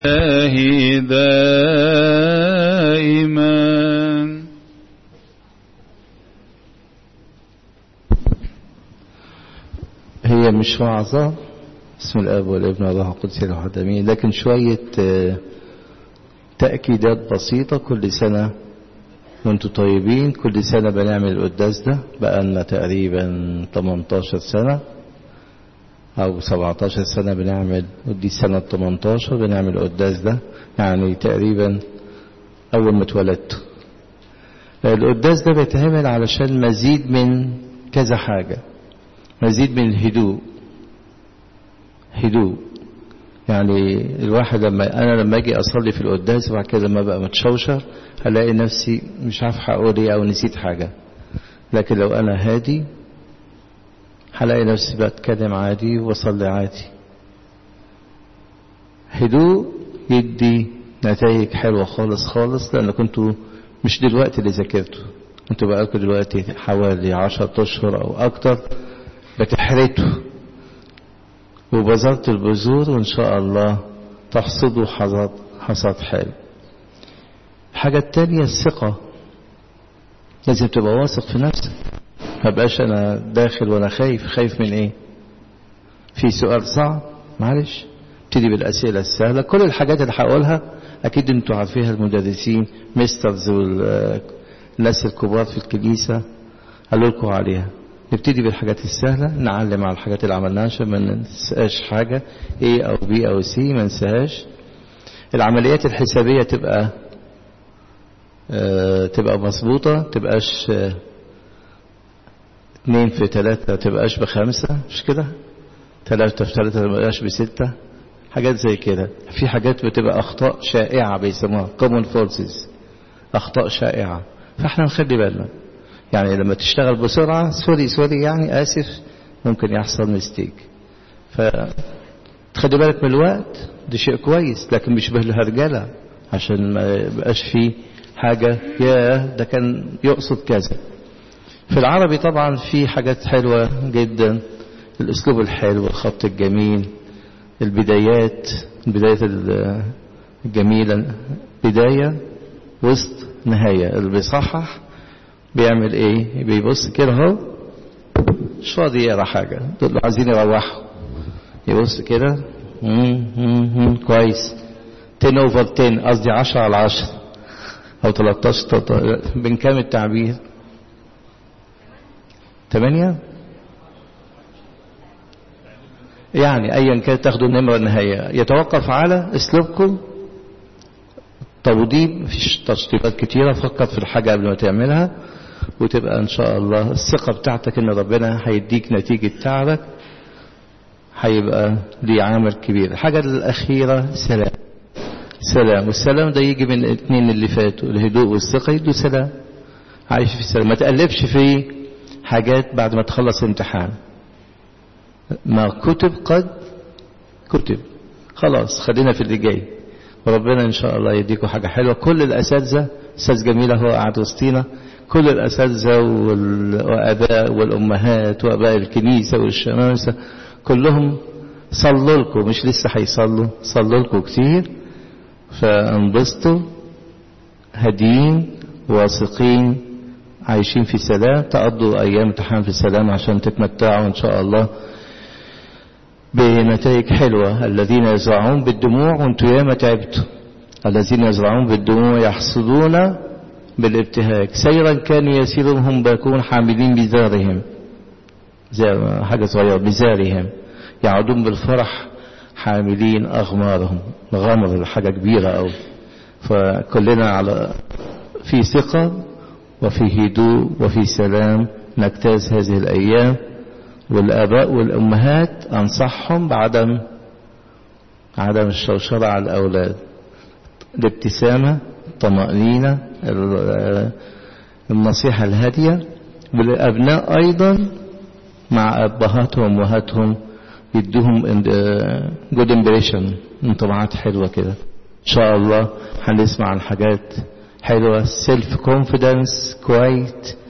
الله دائما هي مش وعظة اسم الاب والابن والروح القدس الوحدانيين لكن شوية آه، تأكيدات بسيطة كل سنة وانتوا طيبين كل سنة بنعمل القداس ده بقالنا تقريبا 18 سنة أو 17 سنة بنعمل ودي السنة 18 بنعمل القداس ده يعني تقريبا أول ما اتولدت القداس ده بيتعمل علشان مزيد من كذا حاجة مزيد من الهدوء هدوء يعني الواحد لما انا لما اجي اصلي في القداس وبعد كده لما بقى متشوشر هلاقي نفسي مش عارف هقول ايه او نسيت حاجه لكن لو انا هادي هلاقي نفسي بتكلم عادي واصلي عادي هدوء يدي نتائج حلوه خالص خالص لان كنتوا مش دلوقتي اللي ذاكرتوا انتوا بقالكم دلوقتي حوالي عشرة اشهر او اكتر بتحرتوا وبذرت البذور وإن شاء الله تحصدوا حصاد حصاد حلو الحاجة التانية الثقة لازم تبقى واثق في نفسك ما بقاش أنا داخل وأنا خايف خايف من إيه في سؤال صعب معلش ابتدي بالأسئلة السهلة كل الحاجات اللي هقولها أكيد أنتوا عارفينها المدرسين مسترز والناس الكبار في الكنيسة قالوا لكم عليها نبتدي بالحاجات السهلة نعلم على الحاجات اللي عملناها عشان ما ننساش حاجة A أو B أو C ما ننساهاش العمليات الحسابية تبقى آه تبقى مظبوطة تبقاش آه اتنين في تلاتة تبقاش بخمسة مش كده تلاتة في تلاتة تبقاش بستة حاجات زي كده في حاجات بتبقى أخطاء شائعة بيسموها common forces أخطاء شائعة فاحنا نخلي بالنا يعني لما تشتغل بسرعة سوري سوري يعني آسف ممكن يحصل مستيك فتخلي بالك من الوقت ده شيء كويس لكن مش بالهرجلة عشان ما يبقاش فيه حاجة يا ده كان يقصد كذا في العربي طبعا في حاجات حلوة جدا الأسلوب الحلو الخط الجميل البدايات البدايات الجميلة بداية وسط نهاية اللي بيصحح بيعمل ايه بيبص كده اهو مش فاضي يقرا حاجه دول عايزين يروحوا يبص كده كويس 10 اوفر 10 قصدي 10 على 10 او 13 من كام التعبير 8 يعني ايا كان تاخدوا النمره النهائيه يتوقف على اسلوبكم توضيب مفيش تشطيبات كتيرة فكر في الحاجة قبل ما تعملها وتبقى ان شاء الله الثقة بتاعتك ان ربنا هيديك نتيجة تعبك هيبقى ليه عامل كبير الحاجة الأخيرة سلام سلام والسلام ده يجي من الاثنين اللي فاتوا الهدوء والثقة يدوا سلام عايش في سلام ما تقلبش في حاجات بعد ما تخلص امتحان ما كتب قد كتب خلاص خلينا في اللي جاي وربنا ان شاء الله يديكم حاجه حلوه كل الاساتذه استاذ جميله هو قاعد وسطينا كل الاساتذه والاباء والامهات واباء الكنيسه والشمامسه كلهم صلوا لكم مش لسه هيصلوا صلوا لكم كتير فانبسطوا هاديين واثقين عايشين في سلام تقضوا ايام امتحان في سلام عشان تتمتعوا ان شاء الله بنتائج حلوة الذين يزرعون بالدموع وانتم ياما تعبتوا الذين يزرعون بالدموع يحصدون بالابتهاج سيرا كانوا يسيرون هم باكون حاملين بزارهم زي حاجة صغيرة بزارهم يعودون بالفرح حاملين أغمارهم غمر حاجة كبيرة أو فكلنا على في ثقة وفي هدوء وفي سلام نجتاز هذه الأيام والآباء والأمهات أنصحهم بعدم عدم الشوشرة على الأولاد الابتسامة الطمأنينة النصيحة الهادية والأبناء أيضا مع أبهاتهم وأمهاتهم يدوهم جود امبريشن انطباعات حلوة كده إن شاء الله هنسمع عن حاجات حلوة سيلف كونفيدنس كويت